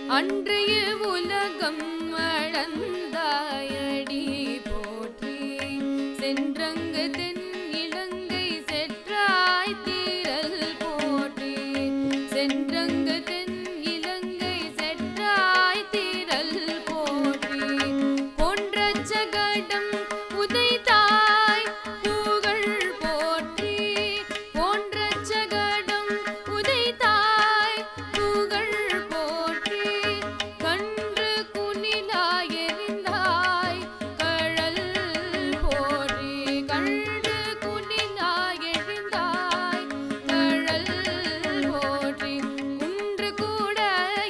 அன்றைய உலகம் அளந்தாயடி போற்றி சென்றங்கு தென் இலங்கை செற்றாய் தீரல் போற்றி சென்றங்கு தென் இலங்கை செற்றாய் தீரல் போற்றி போன்ற ஜகடம் உதைத்தாய் புகழ் போற்றி போன்ற ஜகடம் உதைத்தாய் புகழ் போற்றி கன்று குனிலாய் எறிந்தாய் கழல் போற்றி கன்று குனிலாய் எறிந்தாய் கழல் போற்றி குன்று கூட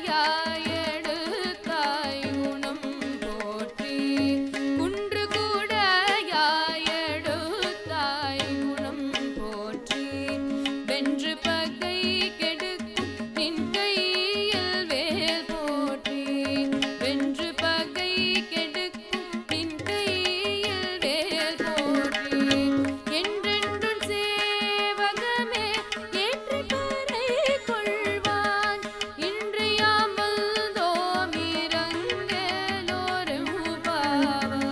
எடுத்தாய் குணம் போற்றி குன்று கூட எடுத்தாய் குணம் போற்றி வென்று பகை கெடுக்கும் நின் கையில் வேல் போற்றி வென்று பகை கெடுக்கும் நின் கையில் வேல் போற்றி என்றென்றும் சேவகமே ஏற்றி பறை கொள்வான் இன்று யாமல் தோமிரங்கலோரும் பாவா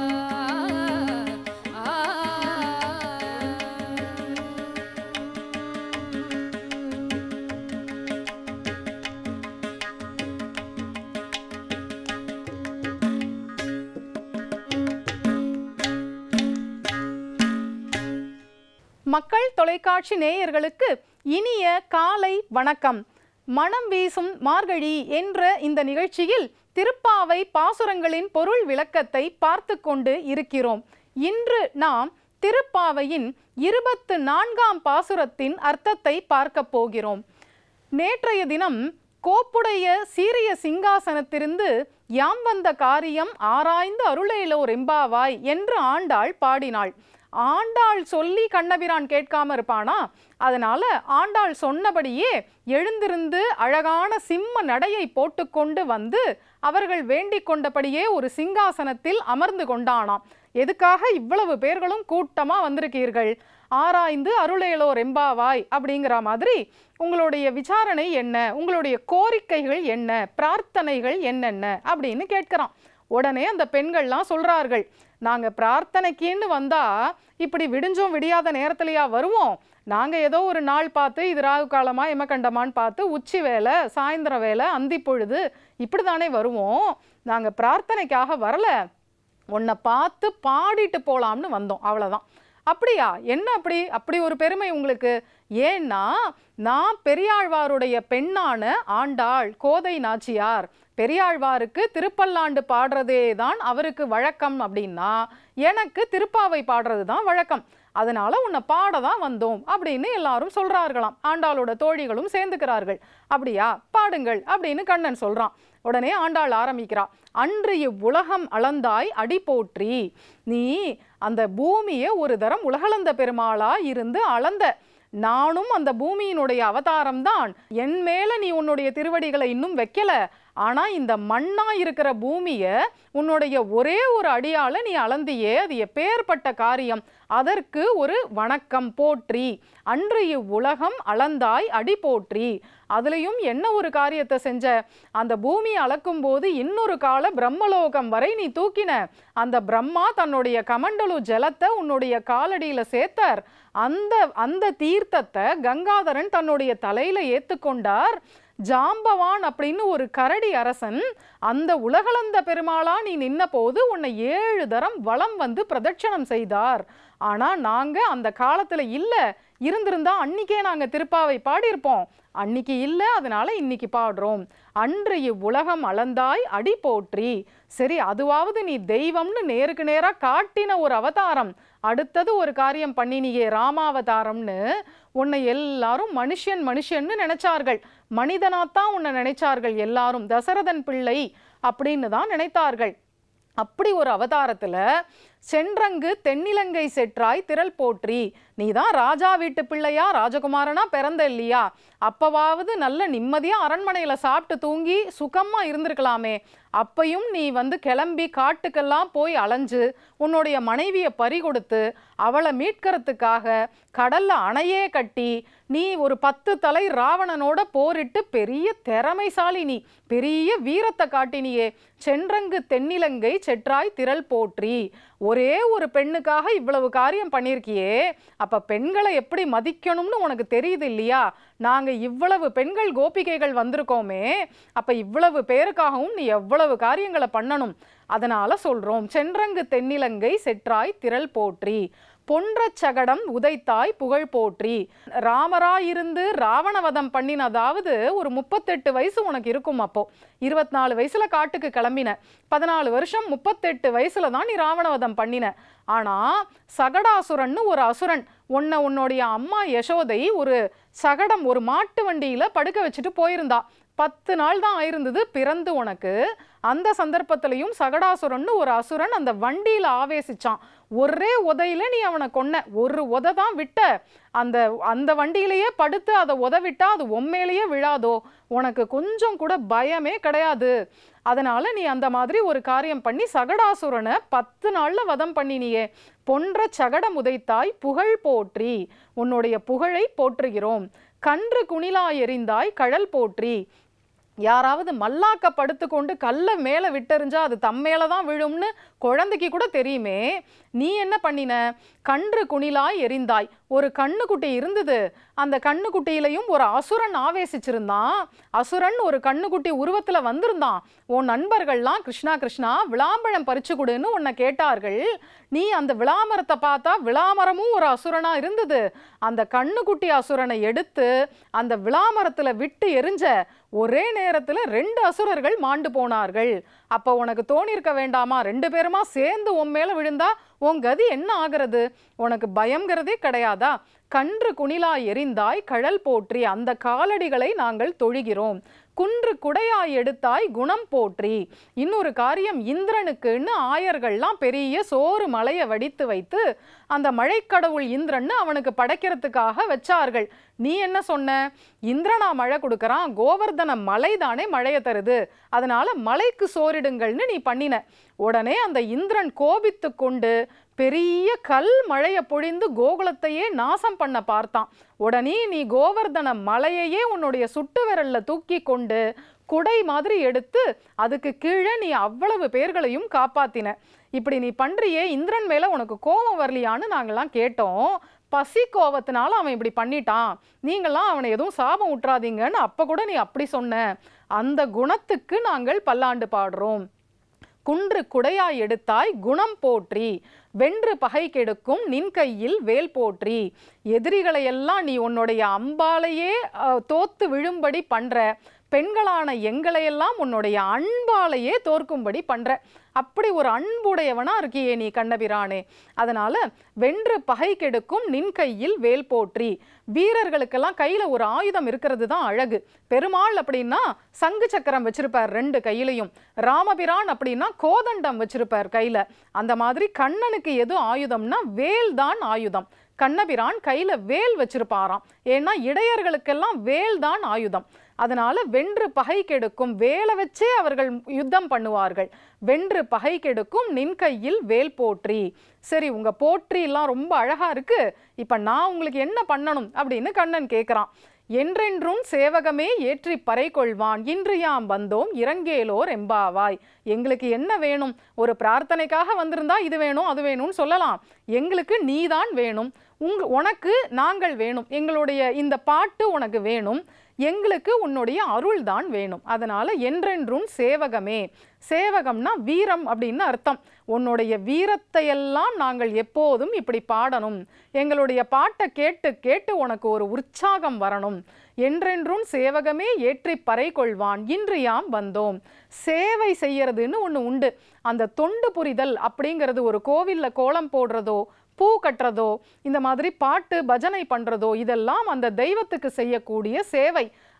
மக்கள் தொலைக்காட்சி நேயர்களுக்கு இனிய காலை வணக்கம் மனம் வீசும் மார்கழி என்ற இந்த நிகழ்ச்சியில் திருப்பாவை பாசுரங்களின் பொருள் விளக்கத்தை பார்த்து கொண்டு இருக்கிறோம் இன்று நாம் திருப்பாவையின் இருபத்து நான்காம் பாசுரத்தின் அர்த்தத்தை பார்க்க போகிறோம் நேற்றைய தினம் கோப்புடைய சீரிய சிங்காசனத்திலிருந்து யாம் வந்த காரியம் ஆராய்ந்து அருளேலோர் எம்பாவாய் என்று ஆண்டாள் பாடினாள் ஆண்டாள் சொல்லி கண்ணபிரான் கேட்காம இருப்பானா அதனால ஆண்டாள் சொன்னபடியே எழுந்திருந்து அழகான சிம்ம நடையை போட்டுக்கொண்டு வந்து அவர்கள் வேண்டிக் கொண்டபடியே ஒரு சிங்காசனத்தில் அமர்ந்து கொண்டானாம் எதுக்காக இவ்வளவு பேர்களும் கூட்டமா வந்திருக்கீர்கள் ஆராய்ந்து அருளேலோர் எம்பாவாய் அப்படிங்கிற மாதிரி உங்களுடைய விசாரணை என்ன உங்களுடைய கோரிக்கைகள் என்ன பிரார்த்தனைகள் என்னென்ன அப்படின்னு கேட்கிறான் உடனே அந்த பெண்கள்லாம் சொல்றார்கள் நாங்க பிரார்த்தனைக்குன்னு வந்தா இப்படி விடிஞ்சும் விடியாத நேரத்துலயா வருவோம் நாங்க ஏதோ ஒரு நாள் பார்த்து இது ராகு காலமா எமகண்டமான்னு பார்த்து உச்சி வேலை சாயந்தர வேலை அந்தி பொழுது இப்படி தானே வருவோம் நாங்க பிரார்த்தனைக்காக வரல உன்னை பார்த்து பாடிட்டு போலாம்னு வந்தோம் அவ்வளவுதான் அப்படியா என்ன அப்படி அப்படி ஒரு பெருமை உங்களுக்கு ஏன்னா நான் பெரியாழ்வாருடைய பெண்ணான ஆண்டாள் கோதை நாச்சியார் பெரியாழ்வாருக்கு திருப்பல்லாண்டு பாடுறதே தான் அவருக்கு வழக்கம் அப்படின்னா எனக்கு திருப்பாவை பாடுறது தான் வழக்கம் அதனால உன்னை பாட தான் வந்தோம் அப்படின்னு எல்லாரும் சொல்றார்களாம் ஆண்டாளோட தோழிகளும் சேர்ந்துக்கிறார்கள் அப்படியா பாடுங்கள் அப்படின்னு கண்ணன் சொல்றான் உடனே ஆண்டாள் ஆரம்பிக்கிறா அன்று இவ்வுலகம் அளந்தாய் அடி போற்றி நீ அந்த பூமியை ஒரு தரம் உலகளந்த பெருமாளா இருந்து அளந்த நானும் அந்த பூமியினுடைய அவதாரம் தான் என் மேல நீ உன்னுடைய திருவடிகளை இன்னும் வைக்கல ஆனா இந்த மண்ணா இருக்கிற பூமிய உன்னுடைய ஒரே ஒரு அடியால நீ அளந்தியே அது எப்பேற்பட்ட காரியம் அதற்கு ஒரு வணக்கம் போற்றி அன்று இவ்வுலகம் அளந்தாய் அடி போற்றி அதுலயும் என்ன ஒரு காரியத்தை செஞ்ச அந்த பூமியை அளக்கும் போது இன்னொரு கால பிரம்மலோகம் வரை நீ தூக்கின அந்த பிரம்மா தன்னுடைய கமண்டலு ஜலத்தை உன்னுடைய காலடியில சேர்த்தார் அந்த அந்த தீர்த்தத்தை கங்காதரன் தன்னுடைய தலையில ஏத்துக்கொண்டார் ஜாம்பவான் அப்படின்னு ஒரு கரடி அரசன் அந்த உலகளந்த பெருமாளா நீ நின்ன போது உன்னை ஏழு தரம் வலம் வந்து பிரதட்சணம் செய்தார் ஆனா நாங்க அந்த காலத்துல இல்ல இருந்திருந்தா அன்னிக்கே நாங்க திருப்பாவை பாடியிருப்போம் அன்னிக்கு இல்ல அதனால இன்னைக்கு பாடுறோம் அன்று இவ்வுலகம் அளந்தாய் அடி போற்றி சரி அதுவாவது நீ தெய்வம்னு நேருக்கு நேரா காட்டின ஒரு அவதாரம் அடுத்தது ஒரு காரியம் பண்ணினியே ராமாவதாரம்னு உன்னை எல்லாரும் மனுஷன் மனுஷன்னு நினைச்சார்கள் மனிதனாத்தான் உன்னை நினைச்சார்கள் எல்லாரும் தசரதன் பிள்ளை அப்படின்னு தான் நினைத்தார்கள் அப்படி ஒரு அவதாரத்துல சென்றங்கு தென்னிலங்கை செற்றாய் திரள் போற்றி நீதான் ராஜா வீட்டு பிள்ளையா ராஜகுமாரனா பிறந்த இல்லையா அப்பவாவது நல்ல நிம்மதியா அரண்மனையில சாப்பிட்டு தூங்கி சுகமா இருந்திருக்கலாமே அப்பையும் நீ வந்து கிளம்பி காட்டுக்கெல்லாம் போய் அலைஞ்சு உன்னுடைய மனைவியை பறி கொடுத்து அவளை மீட்கிறதுக்காக கடல்ல அணையே கட்டி நீ ஒரு பத்து தலை ராவணனோட போரிட்டு பெரிய திறமைசாலி நீ பெரிய வீரத்தை காட்டினியே சென்றங்கு தென்னிலங்கை செற்றாய் திரள் போற்றி ஒரே ஒரு பெண்ணுக்காக இவ்வளவு காரியம் பண்ணியிருக்கியே அப்ப பெண்களை எப்படி மதிக்கணும்னு உனக்கு தெரியுது இல்லையா நாங்க இவ்வளவு பெண்கள் கோபிகைகள் வந்திருக்கோமே அப்ப இவ்வளவு பேருக்காகவும் நீ எவ்வளவு காரியங்களை பண்ணணும் அதனால சொல்றோம் சென்றங்கு தென்னிலங்கை செற்றாய் திரள் போற்றி பொன்றச் சகடம் உதைத்தாய் புகழ் போற்றி ராமராயிருந்து ராவணவதம் பண்ணினதாவது ஒரு முப்பத்தெட்டு வயசு உனக்கு இருக்கும் அப்போ இருபத்தி நாலு வயசுல காட்டுக்கு கிளம்பின பதினாலு வருஷம் முப்பத்தெட்டு வயசுல தான் நீ ராவணவதம் பண்ணின ஆனா சகடாசுரன்னு ஒரு அசுரன் உன்னை உன்னுடைய அம்மா யசோதை ஒரு சகடம் ஒரு மாட்டு வண்டியில படுக்க வச்சுட்டு போயிருந்தா பத்து நாள் தான் ஆயிருந்தது பிறந்து உனக்கு அந்த சந்தர்ப்பத்திலையும் சகடாசுரன்னு ஒரு அசுரன் அந்த வண்டியில ஆவேசிச்சான் ஒரே உதையில நீ அவனை கொன்ன ஒரு உதை தான் விட்ட அந்த அந்த வண்டியிலேயே படுத்து அதை உதவிட்டா அது உண்மையிலேயே விழாதோ உனக்கு கொஞ்சம் கூட பயமே கிடையாது அதனால நீ அந்த மாதிரி ஒரு காரியம் பண்ணி சகடாசுரனை பத்து நாள்ல வதம் பண்ணினியே பொன்ற சகடம் உதைத்தாய் புகழ் போற்றி உன்னுடைய புகழை போற்றுகிறோம் கன்று குணிலா எறிந்தாய் கழல் போற்றி யாராவது மல்லாக்க படுத்துக்கொண்டு கல்லை மேலே விட்டெறிஞ்சா அது தம் மேலே தான் விழும்னு குழந்தைக்கு கூட தெரியுமே நீ என்ன பண்ணின கன்று குணிலாய் எரிந்தாய் ஒரு கண்ணுக்குட்டி இருந்தது அந்த கண்ணுக்குட்டியிலையும் ஒரு அசுரன் ஆவேசிச்சிருந்தான் அசுரன் ஒரு கண்ணுக்குட்டி உருவத்தில் வந்திருந்தான் உன் நண்பர்கள்லாம் கிருஷ்ணா கிருஷ்ணா விளாம்பழம் பறிச்சு கொடுன்னு உன்னை கேட்டார்கள் நீ அந்த விளாமரத்தை பார்த்தா விளாமரமும் ஒரு அசுரனா இருந்தது அந்த கண்ணுக்குட்டி அசுரனை எடுத்து அந்த விளாமரத்தில் விட்டு எரிஞ்ச ஒரே நேரத்தில் ரெண்டு அசுரர்கள் மாண்டு போனார்கள் அப்போ உனக்கு தோணியிருக்க வேண்டாமா ரெண்டு பேருமா சேர்ந்து உன் மேலே விழுந்தா உன் கதி என்ன ஆகிறது உனக்கு பயம்ங்கிறதே கிடையாதா கன்று குணிலா எரிந்தாய் கழல் போற்றி அந்த காலடிகளை நாங்கள் தொழுகிறோம் குன்று குடையாய் எடுத்தாய் குணம் போற்றி இன்னொரு காரியம் இந்திரனுக்குன்னு ஆயர்கள்லாம் பெரிய சோறு மலையை வடித்து வைத்து அந்த மழைக்கடவுள் இந்திரன்னு அவனுக்கு படைக்கிறதுக்காக வச்சார்கள் நீ என்ன சொன்ன இந்திரனா மழை கொடுக்கறான் கோவர்தன மலை தானே மழையை தருது அதனால மலைக்கு சோறிடுங்கள்னு நீ பண்ணின உடனே அந்த இந்திரன் கோபித்து கொண்டு பெரிய கல் மழையை பொழிந்து கோகுலத்தையே நாசம் பண்ண பார்த்தான் உடனே நீ கோவர்தன மலையையே உன்னுடைய சுட்டு விரல்ல தூக்கி கொண்டு குடை மாதிரி எடுத்து அதுக்கு கீழே நீ அவ்வளவு பேர்களையும் காப்பாத்தின இப்படி நீ பண்றியே இந்திரன் மேல உனக்கு கோபம் வரலையான்னு நாங்கெல்லாம் கேட்டோம் பசி கோவத்தினால அவன் இப்படி பண்ணிட்டான் நீங்களாம் அவனை எதுவும் சாபம் விட்டுறாதீங்கன்னு அப்ப கூட நீ அப்படி சொன்ன அந்த குணத்துக்கு நாங்கள் பல்லாண்டு பாடுறோம் குன்று குடையாய் எடுத்தாய் குணம் போற்றி வென்று பகை கெடுக்கும் நின் கையில் வேல் போற்றி எதிரிகளை எல்லாம் நீ உன்னுடைய அம்பாலேயே அஹ், தோத்து விழும்படி பண்ற பெண்களான எங்களையெல்லாம் உன்னுடைய அன்பாலேயே தோற்கும்படி பண்ற அப்படி ஒரு அன்புடையவனா இருக்கியே நீ கண்ணபிரானே அதனால வென்று பகை கெடுக்கும் நின் கையில் வேல் போற்றி வீரர்களுக்கெல்லாம் கையில ஒரு ஆயுதம் இருக்கிறது தான் அழகு பெருமாள் அப்படின்னா சங்கு சக்கரம் வச்சிருப்பார் ரெண்டு கையிலையும் ராமபிரான் அப்படின்னா கோதண்டம் வச்சிருப்பார் கையில அந்த மாதிரி கண்ணனுக்கு எது ஆயுதம்னா வேல் தான் ஆயுதம் கண்ணபிரான் கையில வேல் வச்சிருப்பாராம் ஏன்னா இடையர்களுக்கெல்லாம் வேல் தான் ஆயுதம் அதனால வென்று பகை கெடுக்கும் வேலை வச்சே அவர்கள் யுத்தம் பண்ணுவார்கள் வென்று பகை கெடுக்கும் நின் கையில் வேல் போற்றி சரி உங்க போற்றி எல்லாம் ரொம்ப அழகா இருக்கு இப்ப நான் உங்களுக்கு என்ன பண்ணணும் அப்படின்னு கண்ணன் கேக்குறான் என்றென்றும் சேவகமே ஏற்றி பறை கொள்வான் இன்று யாம் வந்தோம் இறங்கேலோர் எம்பாவாய் எங்களுக்கு என்ன வேணும் ஒரு பிரார்த்தனைக்காக வந்திருந்தா இது வேணும் அது வேணும்னு சொல்லலாம் எங்களுக்கு நீதான் வேணும் உங் உனக்கு நாங்கள் வேணும் எங்களுடைய இந்த பாட்டு உனக்கு வேணும் எங்களுக்கு உன்னுடைய அருள் தான் வேணும் அதனால என்றென்றும் சேவகமே சேவகம்னா வீரம் அப்படின்னு அர்த்தம் உன்னுடைய வீரத்தை எல்லாம் நாங்கள் எப்போதும் இப்படி பாடணும் எங்களுடைய பாட்டை கேட்டு கேட்டு உனக்கு ஒரு உற்சாகம் வரணும் என்றென்றும் சேவகமே ஏற்றி பறை கொள்வான் இன்று யாம் வந்தோம் சேவை செய்யறதுன்னு ஒன்று உண்டு அந்த தொண்டு புரிதல் அப்படிங்கிறது ஒரு கோவில்ல கோலம் போடுறதோ பூ கட்டுறதோ இந்த மாதிரி பாட்டு பஜனை பண்றதோ இதெல்லாம் அந்த தெய்வத்துக்கு செய்யக்கூடிய சேவை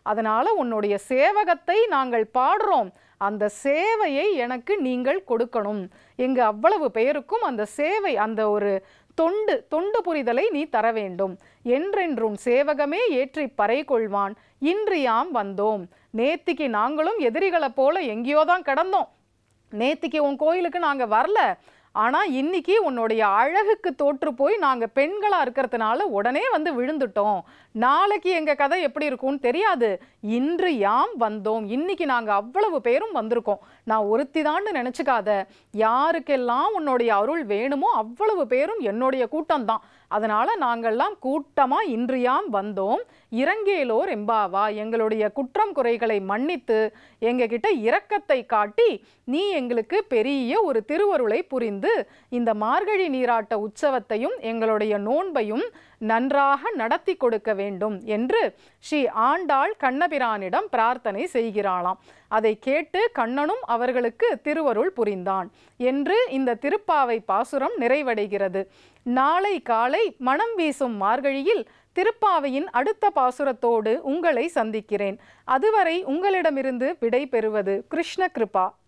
அதனால உன்னுடைய சேவகத்தை நாங்கள் பாடுறோம் அந்த சேவையை எனக்கு நீங்கள் கொடுக்கணும் எங்க அவ்வளவு பேருக்கும் அந்த சேவை அந்த ஒரு தொண்டு தொண்டு புரிதலை நீ தர வேண்டும் என்றென்றும் சேவகமே ஏற்றி பறை கொள்வான் இன்று யாம் வந்தோம் நேத்திக்கு நாங்களும் எதிரிகளைப் போல எங்கேயோ தான் கிடந்தோம் நேத்திக்கு உன் கோயிலுக்கு நாங்க வரல ஆனா இன்னைக்கு உன்னுடைய அழகுக்கு தோற்று போய் நாங்க பெண்களா இருக்கிறதுனால உடனே வந்து விழுந்துட்டோம் நாளைக்கு எங்க கதை எப்படி இருக்கும்னு தெரியாது இன்று யாம் வந்தோம் இன்னைக்கு நாங்க அவ்வளவு பேரும் வந்திருக்கோம் நான் ஒருத்தி நினைச்சுக்காத யாருக்கெல்லாம் உன்னுடைய அருள் வேணுமோ அவ்வளவு பேரும் என்னுடைய கூட்டம்தான் அதனால நாங்கள்லாம் கூட்டமா இன்றியாம் வந்தோம் இறங்கேலோர் எம்பாவா எங்களுடைய குற்றம் குறைகளை மன்னித்து எங்ககிட்ட இரக்கத்தை காட்டி நீ எங்களுக்கு பெரிய ஒரு திருவருளை புரிந்து இந்த மார்கழி நீராட்ட உற்சவத்தையும் எங்களுடைய நோன்பையும் நன்றாக நடத்தி கொடுக்க வேண்டும் என்று ஸ்ரீ ஆண்டாள் கண்ணபிரானிடம் பிரார்த்தனை செய்கிறாளாம் அதை கேட்டு கண்ணனும் அவர்களுக்கு திருவருள் புரிந்தான் என்று இந்த திருப்பாவை பாசுரம் நிறைவடைகிறது நாளை காலை மனம் வீசும் மார்கழியில் திருப்பாவையின் அடுத்த பாசுரத்தோடு உங்களை சந்திக்கிறேன் அதுவரை உங்களிடமிருந்து விடை பெறுவது கிருஷ்ண கிருபா